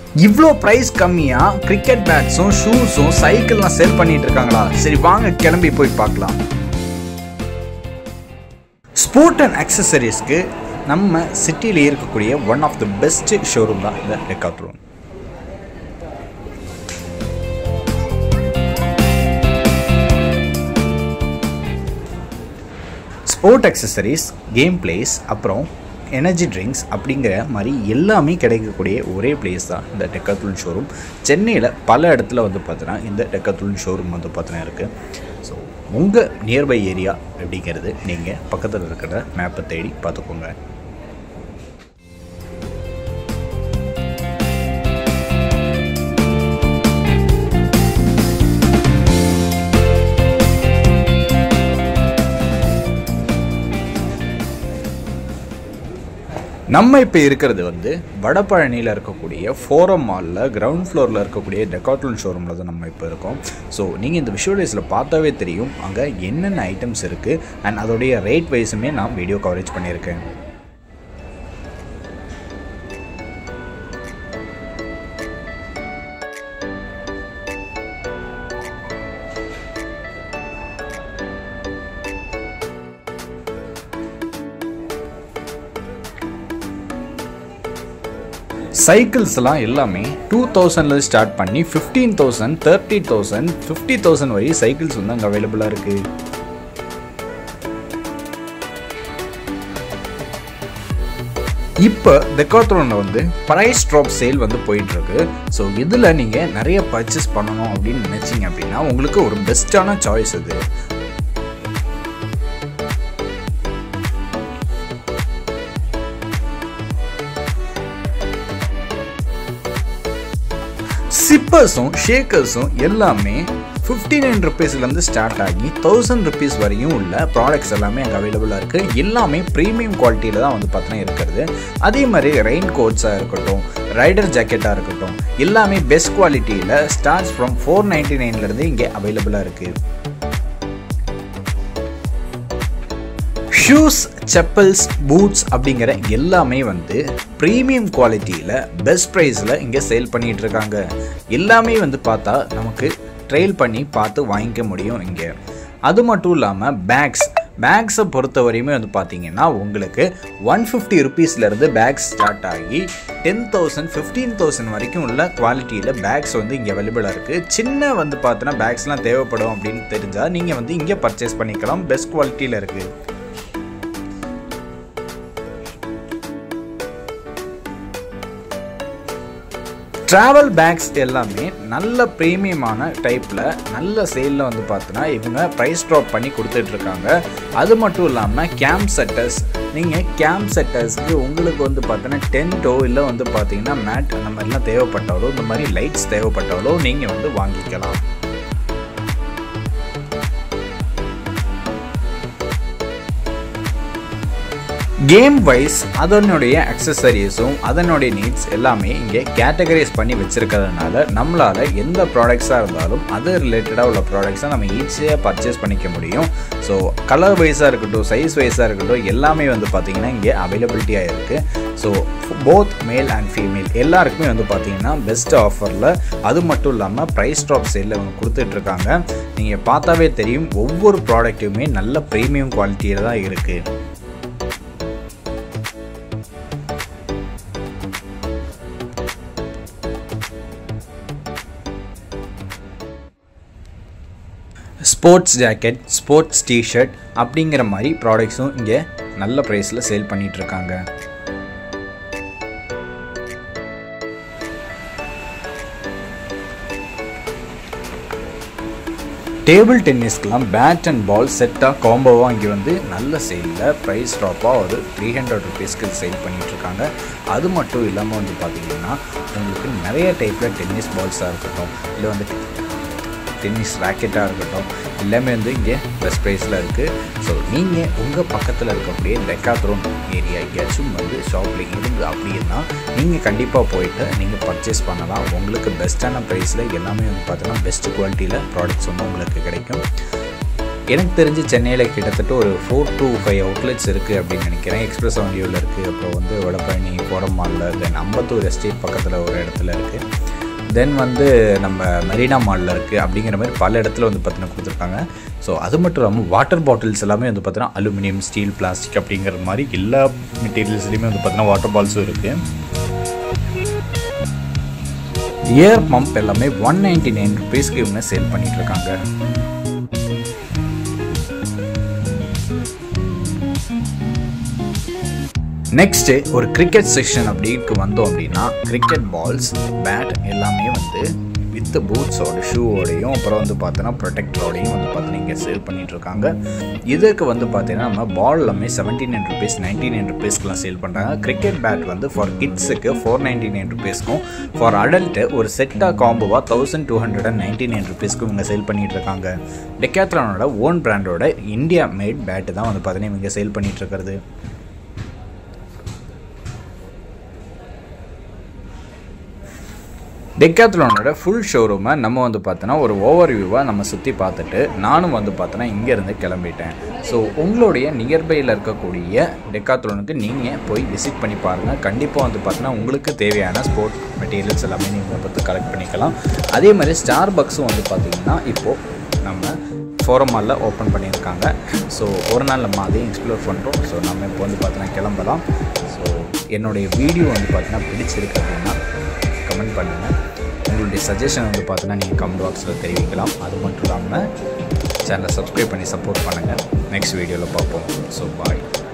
இவ்வளோ ப்ரைஸ் கம்மியாக cricket பேட்ஸும் ஷூஸும் சைக்கிள்லாம் sale பண்ணிட்டு இருக்காங்களா சரி வாங்க கிளம்பி போய் பார்க்கலாம் ஸ்போர்ட் அண்ட் அக்சசரிஸ்க்கு நம்ம சிட்டியில் இருக்கக்கூடிய one of the best showroom தான் இந்த Decathlon sport accessories game place அப்புறம் எனர்ஜி ட்ரிங்க்ஸ் அப்படிங்கிற மாதிரி எல்லாமே கிடைக்கக்கூடிய ஒரே பிளேஸ் தான் இந்த டெக்காத்துல் ஷோரூம் சென்னையில் பல இடத்துல வந்து பார்த்தீங்கன்னா இந்த டெக்காத்துல் ஷோரூம் வந்து பார்த்தீங்கன்னா இருக்குது ஸோ உங்கள் நியர்பை ஏரியா அப்படிங்கிறது நீங்கள் பக்கத்தில் இருக்கிற மேப்பை தேடி பார்த்துக்கோங்க நம்ம இப்போ இருக்கிறது வந்து வடபழனியில் இருக்கக்கூடிய ஃபோரம் மாலில் கிரவுண்ட் ஃப்ளோரில் இருக்கக்கூடிய டெக்காட்லன் ஷோரூமில் தான் நம்ம இப்போ இருக்கோம் ஸோ நீங்கள் இந்த விஷுவலைஸில் பார்த்தாவே தெரியும் அங்கே என்னென்ன ஐட்டம்ஸ் இருக்குது அண்ட் அதோடைய ரேட் வைஸுமே நான் வீடியோ கவரேஜ் பண்ணியிருக்கேன் சைக்கிள்ஸ்லாம் எல்லாமே டூ தௌசண்ட்ல ஸ்டார்ட் பண்ணி fifteen thousand thirty thousand fifty thousand வரை சைக்கிள்ஸ் வந்து அங்கே அவைலபிளாக இருக்குது இப்போ டெக்காத்ரோனில் வந்து ப்ரைஸ் ட்ராப் சேல் வந்து போயிட்டுருக்கு ஸோ இதில் நீங்கள் நிறைய பர்ச்சேஸ் பண்ணணும் அப்படின்னு நினச்சிங்க அப்படின்னா உங்களுக்கு ஒரு பெஸ்ட்டான சாய்ஸ் இது சிப்பர்ஸும் ஷேக்கர்ஸும் எல்லாமே ஃபிஃப்டி நைன் ருபீஸ்லேருந்து ஸ்டார்ட் ஆகி தௌசண்ட் ருபீஸ் வரையும் உள்ள ப்ராடக்ட்ஸ் எல்லாமே அங்கே அவைலபிளாக இருக்குது எல்லாமே ப்ரீமியம் குவாலிட்டியில் தான் வந்து பார்த்தீங்கன்னா இருக்கிறது அதே மாதிரி ரெயின் கோட்ஸாக இருக்கட்டும் ரைடர் ஜாக்கெட்டாக இருக்கட்டும் எல்லாமே பெஸ்ட் குவாலிட்டியில் ஸ்டார்ட்ஸ் ஃப்ரம் ஃபோர் நைன்டி நைன்லேருந்து இங்கே அவைலபிளாக இருக்குது ஷூஸ் செப்பல்ஸ் பூட்ஸ் அப்படிங்கிற எல்லாமே வந்து ப்ரீமியம் குவாலிட்டியில் பெஸ்ட் ப்ரைஸில் இங்கே சேல் பண்ணிகிட்டு இருக்காங்க எல்லாமே வந்து பார்த்தா நமக்கு ட்ரெயில் பண்ணி பார்த்து வாங்கிக்க முடியும் இங்கே அது மட்டும் இல்லாமல் பேக்ஸ் பேக்ஸை பொறுத்த வரையுமே வந்து பார்த்தீங்கன்னா உங்களுக்கு ஒன் ஃபிஃப்டி ருபீஸ்லேருந்து பேக்ஸ் ஸ்டார்ட் ஆகி டென் தௌசண்ட் ஃபிஃப்டீன் தௌசண்ட் வரைக்கும் உள்ள குவாலிட்டியில் பேக்ஸ் வந்து இங்கே அவைலபிளாக இருக்குது சின்ன வந்து பார்த்தோன்னா பேக்ஸ்லாம் தேவைப்படும் அப்படின்னு தெரிஞ்சால் நீங்கள் வந்து இங்கே பர்ச்சேஸ் பண்ணிக்கலாம் பெஸ்ட் குவாலிட்டியில் இருக்குது ட்ராவல் பேக்ஸ் எல்லாமே நல்ல ப்ரீமியமான டைப்பில் நல்ல சேலில் வந்து பார்த்தோன்னா இவங்க ப்ரைஸ் ட்ராப் பண்ணி கொடுத்துட்ருக்காங்க அது மட்டும் இல்லாமல் கேம்ப் செட்டர்ஸ் நீங்கள் கேம்ப் செட்டர்ஸ்க்கு உங்களுக்கு வந்து பார்த்தோன்னா டென்ட்டோ இல்லை வந்து பார்த்தீங்கன்னா மேட் அந்த மாதிரிலாம் தேவைப்பட்டாலோ இந்த மாதிரி லைட்ஸ் தேவைப்பட்டாலோ நீங்கள் வந்து வாங்கிக்கலாம் கேம் வைஸ் அதனுடைய அக்சசரிஸும் அதனுடைய நீட்ஸ் எல்லாமே இங்கே கேட்டகரைஸ் பண்ணி வச்சுருக்கிறதுனால நம்மளால் எந்த ப்ராடக்ட்ஸாக இருந்தாலும் அது ரிலேட்டடாக உள்ள ப்ராடக்ட்ஸை நம்ம ஈஸியாக பர்ச்சேஸ் பண்ணிக்க முடியும் ஸோ கலர் வைஸாக இருக்கட்டும் சைஸ் வைஸாக இருக்கட்டும் எல்லாமே வந்து பார்த்திங்கன்னா இங்கே அவைலபிலிட்டியாக இருக்குது so both male and female எல்லாருக்குமே வந்து பார்த்தீங்கன்னா பெஸ்ட் ஆஃபரில் அது மட்டும் இல்லாமல் ப்ரைஸ் ட்ராப் சேலில் அவங்க கொடுத்துட்ருக்காங்க நீங்கள் பார்த்தாவே தெரியும் ஒவ்வொரு ப்ராடக்ட்டுமே நல்ல ப்ரீமியம் குவாலிட்டியில் தான் இருக்குது ஸ்போர்ட்ஸ் ஜாக்கெட் ஸ்போர்ட்ஸ் டிஷர்ட் அப்படிங்கிற மாதிரி ப்ராடக்ட்ஸும் இங்கே நல்ல ப்ரைஸில் சேல் பண்ணிகிட்ருக்காங்க டேபிள் டென்னிஸ்க்கெலாம் பேட் அண்ட் பால் செட்டாக காம்போவாக இங்கே வந்து நல்ல சேலில் ப்ரைஸ் ட்ராப்பாக ஒரு த்ரீ ஹண்ட்ரட் ருபீஸ்க்கு சேல் பண்ணிகிட்ருக்காங்க அது மட்டும் இல்லாமல் வந்து பார்த்திங்கன்னா உங்களுக்கு நிறைய டைப்பில் டென்னிஸ் பால்ஸாக இருக்கட்டும் இல்லை வந்து டென்னிஸ் ராக்கெட்டாக இருக்கட்டும் எல்லாமே வந்து இங்கே பெஸ்ட் ப்ரைஸில் இருக்குது ஸோ நீங்கள் உங்கள் பக்கத்தில் இருக்கக்கூடிய டெக்காத்ரோன் ஏரியா எங்கேயாச்சும் வந்து ஷாப்பில் இருந்து அப்படின்னா நீங்கள் கண்டிப்பாக போயிட்டு நீங்கள் பர்ச்சேஸ் பண்ணலாம் உங்களுக்கு பெஸ்ட்டான ப்ரைஸில் எல்லாமே வந்து பார்த்தோன்னா பெஸ்ட் குவாலிட்டியில் ப்ராடக்ட்ஸ் வந்து உங்களுக்கு கிடைக்கும் எனக்கு தெரிஞ்சு சென்னையில் கிட்டத்தட்ட ஒரு ஃபோர் டு ஃபைவ் அவுட்லெட்ஸ் இருக்குது அப்படின்னு நினைக்கிறேன் எக்ஸ்பிரஸ் ஆண்டியோவில் இருக்குது அப்புறம் வந்து வடபழனி ஃபோரம் மாலில் தென் அம்பத்தூர் எஸ்டேட் பக்கத்தில் ஒரு இடத்துல இருக்குது தென் வந்து நம்ம மெரினா மாலில் இருக்குது அப்படிங்கிற மாதிரி பல இடத்துல வந்து பார்த்தீங்கன்னா கொடுத்துருக்காங்க ஸோ அது மட்டும் இல்லாமல் வாட்டர் பாட்டில்ஸ் எல்லாமே வந்து பார்த்தீங்கன்னா அலுமினியம் ஸ்டீல் பிளாஸ்டிக் அப்படிங்கிற மாதிரி எல்லா மெட்டீரியல்ஸ்லையுமே வந்து பார்த்தீங்கன்னா வாட்டர் பால்ஸும் இருக்குது ஏர் பம்ப் எல்லாமே ஒன் நைன்டி நைன் ருபீஸ்க்கு இவங்க சேல் பண்ணிட்டு இருக்காங்க நெக்ஸ்ட்டு ஒரு கிரிக்கெட் செக்ஷன் அப்படிக்கு வந்தோம் அப்படின்னா கிரிக்கெட் பால்ஸ் பேட் எல்லாமே வந்து வித் பூட்ஸோட ஷூவோடையும் அப்புறம் வந்து பார்த்தோன்னா ப்ரொடெக்டரோடையும் வந்து பார்த்தீங்கன்னா இங்கே சேல் பண்ணிட்டு இருக்காங்க இதுக்கு வந்து பார்த்தீங்கன்னா நம்ம பால் எல்லாமே seventy nine rupees ninety nine ருபீஸ்க்குலாம் சேல் பண்ணுறாங்க கிரிக்கெட் பேட் வந்து ஃபார் கிட்ஸுக்கு ஃபோர் நைன்டி நைன் ருபீஸ்க்கும் ஃபார் அடல்ட்டு ஒரு செட்டாக காம்போவாக thousand two hundred and ninety nine ருபீஸ்க்கும் இவங்க சேல் பண்ணிட்டு இருக்காங்க டெக்காத்ரானோட ஓன் பிராண்டோட இந்தியா மேட் பேட்டு தான் வந்து பார்த்தீங்கன்னா இவங்க சேல் பண்ணிட்டு இருக்கிறது டெக்காத்லானோட ஃபுல் ஷோரூமை நம்ம வந்து பார்த்தோன்னா ஒரு ஓவர் வியூவாக நம்ம சுற்றி பார்த்துட்டு நானும் வந்து பார்த்தோன்னா இங்கேருந்து கிளம்பிட்டேன் ஸோ உங்களுடைய நியர்பையில் இருக்கக்கூடிய டெக்காத்லானுக்கு நீங்கள் போய் விசிட் பண்ணி பாருங்கள் கண்டிப்பாக வந்து பார்த்தோன்னா உங்களுக்கு தேவையான ஸ்போர்ட் மெட்டீரியல்ஸ் எல்லாமே நீங்கள் பார்த்து கலெக்ட் பண்ணிக்கலாம் அதே மாதிரி ஸ்டார் பக்ஸும் வந்து பார்த்திங்கன்னா இப்போது நம்ம ஃபோரம் மாலில் ஓப்பன் பண்ணியிருக்காங்க ஸோ ஒரு நாள் நம்ம அதையும் எக்ஸ்ப்ளோர் பண்ணுறோம் ஸோ நம்ம இப்போ வந்து பார்த்தோன்னா கிளம்பலாம் ஸோ என்னுடைய வீடியோ வந்து பார்த்தீங்கன்னா பிடிச்சிருக்கு அப்படின்னா கமெண்ட் பண்ணுங்கள் உங்களுடைய சஜஷன் வந்து பார்த்தீங்கன்னா நீங்கள் கமெண்ட் பாக்ஸில் தெரிவிக்கலாம் அது மட்டும் இல்லாமல் சேனலை சப்ஸ்கிரைப் பண்ணி சப்போர்ட் பண்ணுங்கள் நெக்ஸ்ட் வீடியோவில் பார்ப்போம் ஸோ பாய்